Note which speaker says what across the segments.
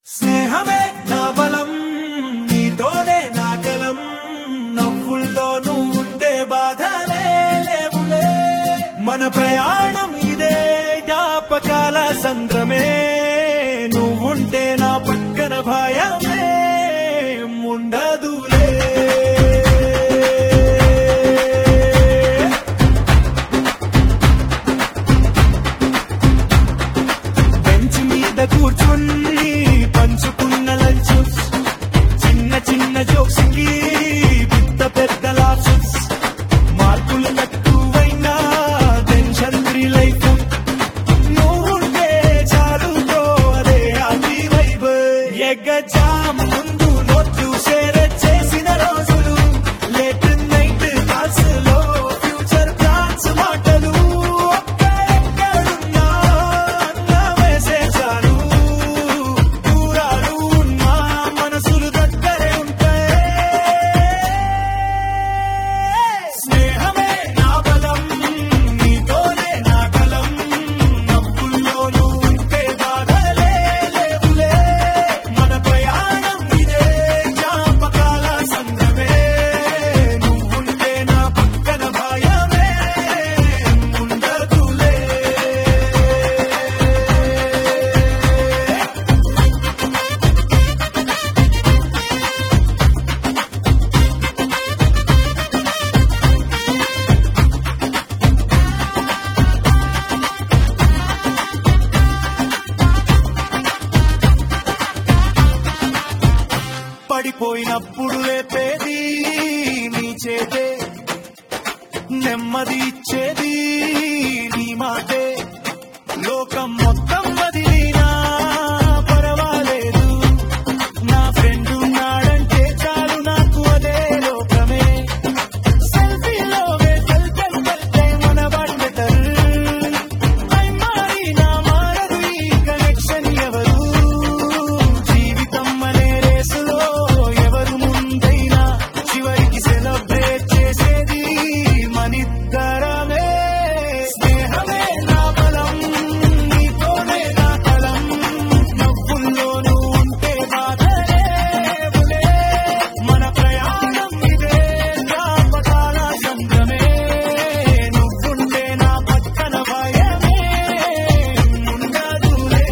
Speaker 1: స్నేహమే నా బలం నీతోనే నా గలం నవ్వుల్లో నువ్వుంటే బాధలే లేవులే మన ప్రయాణం ఇదే జ్ఞాపకాల సంద్రమే నువ్వుంటే నా పక్కన భయమే ఉండదులే బెంచ్ మీద కూర్చుని పంచుకున్న లంచ్ చిన్న చిన్న జోక్స్ కి పెద్ద పెద్ద లాప్స్ మార్కులు తక్కువైనా టెన్షన్ ఫ్రీ లైఫ్ నువ్వుంటే చాలుతో అదే హ్యాపీ వైబ్ ఎగ్గజాం ముందు నోట్ చూసేరే చేసిన రోజులు లేట్ నైట్ కాల్స్ లో ఫ్యూచర్ ప్లాన్స్ మాటలు ఒక్కడెక్కడున్నా అన్న వేసేసారు దూరాలు ఉన్నా మనసులు దగ్గరే ఉంటాయి స్నేహమే నా బలం నీతోనే నా కలం నవ్వుల్లోనూ ఉంటే బాధలే లేవులే మన ప్రయాణం ఇదే జ్ఞాపకాల సంద్రమే నువ్వుంటే నా పక్కన భయమే ఉండదులే పడిపోయినప్పుడు లేపేది నీ చేతే నెమ్మది ఇచ్చేది నీ మాటే లోకం మొత్తం వదిలినా పర్వాలేదు నా ఫ్రెండ్ ఉన్నాడంటే చాలు నాకు అదే లోకమే సెల్ఫీలోనే చల్ చల్ చల్తే మన వాట్ బెటర్ ఐ మారినా మారదు ఈ కనెక్షన్ ఎవరు జీవితం అనే రేసులో ఎవరు ముందైనా చివరికి సెలబ్రేట్ చేసేది మనిద్దరమే స్నేహమే నా బలం నీతోనే నా కలం నవ్వుల్లోనూ ఉంటే బాధలేవులే మన ప్రయాణం ఇదే జ్ఞాపకాల సంద్రమే నువ్వుండే నా పక్కన భయమే ఉండదులే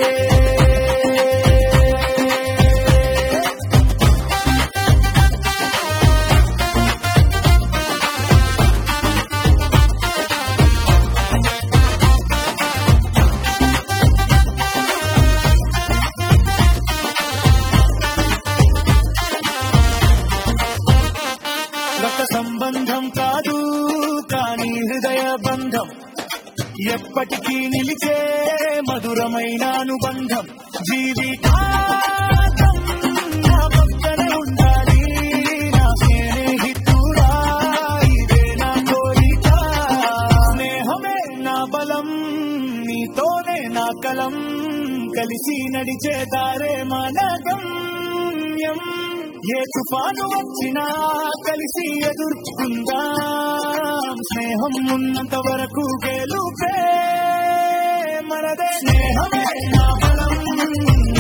Speaker 1: రక్త సంబంధం కాదు కానీ హృదయ బంధం ఎప్పటికీ నిలిచే మధురమైన అనుబంధం జీవితాంతం నా పక్కనే ఉండాలి నా స్నేహితుడా ఇదే నా కోరిక స్నేహమే నా బలం నీతోనే నా కలం కలిసి నడిచే దారే మన గమ్యం ఏ తుఫాను వచ్చినా కలిసి ఎదుర్కొందాం స్నేహం ఉన్నంత వరకు గెలుపే మనదే స్నేహమే నా బలం